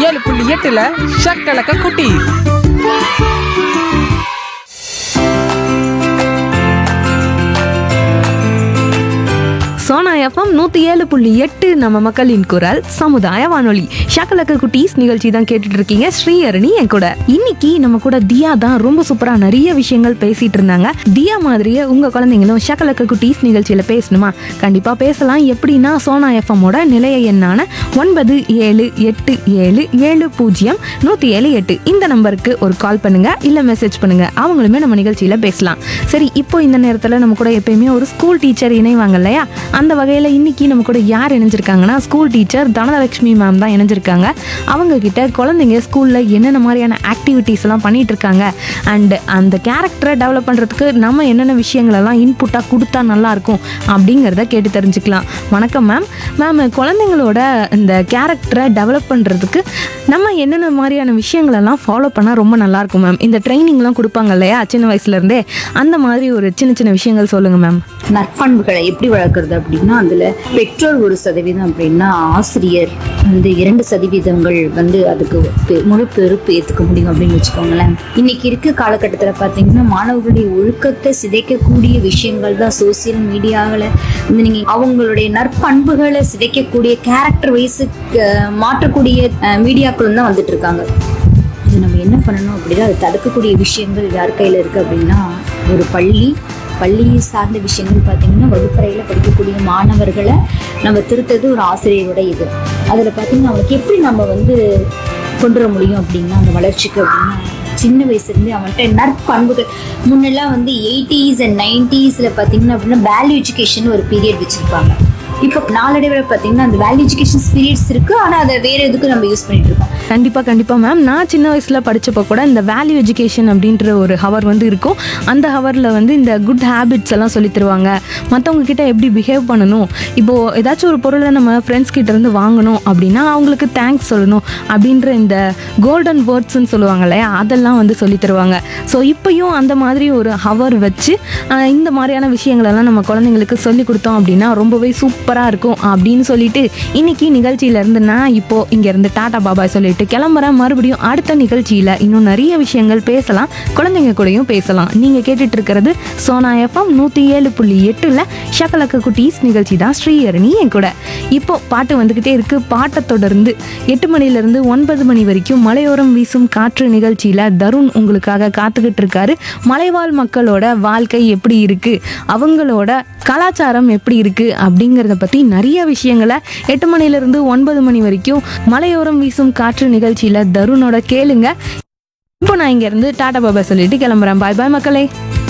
ஏழு புள்ளி எட்டுல ஷக்கலக்க குட்டி சோனா எஃப்எம் நூற்றி ஏழு புள்ளி எட்டு நம்ம மக்களின் குரல் சமுதாய வானொலி ஷக்கலக்க குட்டீஸ் நிகழ்ச்சி தான் கேட்டுட்டு இருக்கீங்க ஸ்ரீஹரணி என் கூட இன்னைக்கு நம்ம கூட தியா தான் ரொம்ப சூப்பரா நிறைய விஷயங்கள் பேசிட்டு இருந்தாங்க தியா மாதிரியே உங்க குழந்தைங்களும் ஷக்கலக்க குட்டீஸ் நிகழ்ச்சியில பேசணுமா கண்டிப்பா பேசலாம் எப்படின்னா சோனா எஃப்எம்மோட நிலைய எண்ணான ஒன்பது ஏழு எட்டு ஏழு ஏழு பூஜ்ஜியம் நூற்றி ஏழு எட்டு இந்த நம்பருக்கு ஒரு கால் பண்ணுங்க இல்ல மெசேஜ் பண்ணுங்க அவங்களுமே நம்ம நிகழ்ச்சியில பேசலாம் சரி இப்போ இந்த நேரத்துல நம்ம கூட எப்பயுமே ஒரு ஸ்கூல் டீச்சர் இணைவாங்க இல்லையா அந்த வகையில் இன்னைக்கு நம்ம கூட யார் இணைஞ்சிருக்காங்கன்னா ஸ்கூல் டீச்சர் தனலட்சுமி மேம் தான் இணைஞ்சிருக்காங்க அவங்க கிட்ட குழந்தைங்க ஸ்கூலில் என்னென்ன மாதிரியான ஆக்டிவிட்டீஸ் எல்லாம் பண்ணிட்டு இருக்காங்க அண்ட் அந்த கேரக்டரை டெவலப் பண்ணுறதுக்கு நம்ம என்னென்ன விஷயங்களெல்லாம் இன்புட்டாக கொடுத்தா நல்லா இருக்கும் அப்படிங்கிறத கேட்டு தெரிஞ்சுக்கலாம் வணக்கம் மேம் மேம் குழந்தைங்களோட இந்த கேரக்டரை டெவலப் பண்ணுறதுக்கு நம்ம என்னென்ன மாதிரியான விஷயங்களெல்லாம் ஃபாலோ பண்ணால் ரொம்ப நல்லா இருக்கும் மேம் இந்த ட்ரைனிங்லாம் கொடுப்பாங்க இல்லையா சின்ன வயசுலேருந்தே அந்த மாதிரி ஒரு சின்ன சின்ன விஷயங்கள் சொல்லுங்கள் மேம் நற்பண்புகளை எப்படி வளர்க்கறது அப்படின்னா அதுல பெற்றோர் ஒரு சதவீதம் அப்படின்னா ஆசிரியர் வந்து இரண்டு சதவீதங்கள் வந்து அதுக்கு பெ- முழு பொறுப்பு ஏத்துக்க முடியும் அப்படின்னு வச்சுக்கோங்களேன் இன்னைக்கு இருக்க காலகட்டத்துல பாத்தீங்கன்னா மாணவர்களுடைய ஒழுக்கத்தை சிதைக்கக்கூடிய விஷயங்கள் தான் சோசியல் மீடியாவில் வந்து நீங்க அவங்களுடைய நற்பண்புகளை சிதைக்கக்கூடிய கேரக்டர் வைஸ் மாற்றக்கூடிய மீடியாக்களும் தான் வந்துட்டு இருக்காங்க இது நம்ம என்ன பண்ணணும் அப்படின்னா அதை தடுக்கக்கூடிய விஷயங்கள் யார் கையில் இருக்குது அப்படின்னா ஒரு பள்ளி பள்ளியை சார்ந்த விஷயங்கள் பார்த்தீங்கன்னா வகுப்பறையில் படிக்கக்கூடிய மாணவர்களை நம்ம திருத்தது ஒரு ஆசிரியரோட இது அதில் பார்த்தீங்கன்னா அவனுக்கு எப்படி நம்ம வந்து கொண்டு வர முடியும் அப்படின்னா அந்த வளர்ச்சிக்கு அப்படின்னா சின்ன வயசுலேருந்து அவன்கிட்ட நற்பண்புகள் முன்னெல்லாம் வந்து எயிட்டிஸ் அண்ட் நைன்டிஸில் பார்த்தீங்கன்னா அப்படின்னா வேல்யூ எஜுகேஷன் ஒரு பீரியட் வச்சுருப்பாங்க இப்போ நாளடைவில் பார்த்தீங்கன்னா அந்த வேல்யூ எஜுகேஷன் பீரியட்ஸ் இருக்குது ஆனால் அதை வேறு எதுக்கும் நம்ம யூஸ் பண்ணிட்டு இருக்கோம் கண்டிப்பாக கண்டிப்பாக மேம் நான் சின்ன வயசில் படித்தப்போ கூட இந்த வேல்யூ எஜுகேஷன் அப்படின்ற ஒரு ஹவர் வந்து இருக்கும் அந்த ஹவரில் வந்து இந்த குட் ஹேபிட்ஸ் எல்லாம் சொல்லி தருவாங்க மற்றவங்க கிட்ட எப்படி பிஹேவ் பண்ணணும் இப்போது ஏதாச்சும் ஒரு பொருளை நம்ம ஃப்ரெண்ட்ஸ் கிட்ட இருந்து வாங்கணும் அப்படின்னா அவங்களுக்கு தேங்க்ஸ் சொல்லணும் அப்படின்ற இந்த கோல்டன் வேர்ட்ஸ்ன்னு சொல்லுவாங்க இல்லையா அதெல்லாம் வந்து சொல்லி தருவாங்க ஸோ இப்பயும் அந்த மாதிரி ஒரு ஹவர் வச்சு ஆஹ், இந்த மாதிரியான விஷயங்களெல்லாம் நம்ம குழந்தைங்களுக்கு சொல்லி கொடுத்தோம் அப்படின்னா ரொம்பவே சூப்பராக இருக்கும் அப்படின்னு சொல்லிட்டு இன்னைக்கு நிகழ்ச்சியிலேருந்து நான் இப்போ இங்கேருந்து டாடா பாபாய் சொல்லிட்டு கிளம்புறேன் மறுபடியும் அடுத்த நிகழ்ச்சியில் இன்னும் நிறைய விஷயங்கள் பேசலாம் குழந்தைங்க கூடயும் பேசலாம் நீங்கள் கேட்டுட்டு இருக்கிறது சோனா எஃப்எம் நூற்றி ஏழு புள்ளி எட்டில் ஷக்கலக்க குட்டீஸ் நிகழ்ச்சி தான் ஸ்ரீஹரணி என் கூட இப்போ பாட்டு வந்துக்கிட்டே இருக்கு பாட்டை தொடர்ந்து எட்டு மணிலேருந்து ஒன்பது மணி வரைக்கும் மலையோரம் வீசும் காற்று நிகழ்ச்சியில் தருண் உங்களுக்காக காத்துக்கிட்டு இருக்காரு மலைவாழ் மக்களோட வாழ்க்கை எப்படி இருக்கு அவங்களோட கலாச்சாரம் எப்படி இருக்கு அப்படிங்கிறத பற்றி நிறைய விஷயங்களை எட்டு மணிலேருந்து ஒன்பது மணி வரைக்கும் மலையோரம் வீசும் காற்று நிகழ்ச்சியில் தருணோட கேளுங்க இப்போ நான் இங்கேருந்து டாடா பாபா சொல்லிட்டு கிளம்புறேன் பாய் பாய் மக்களே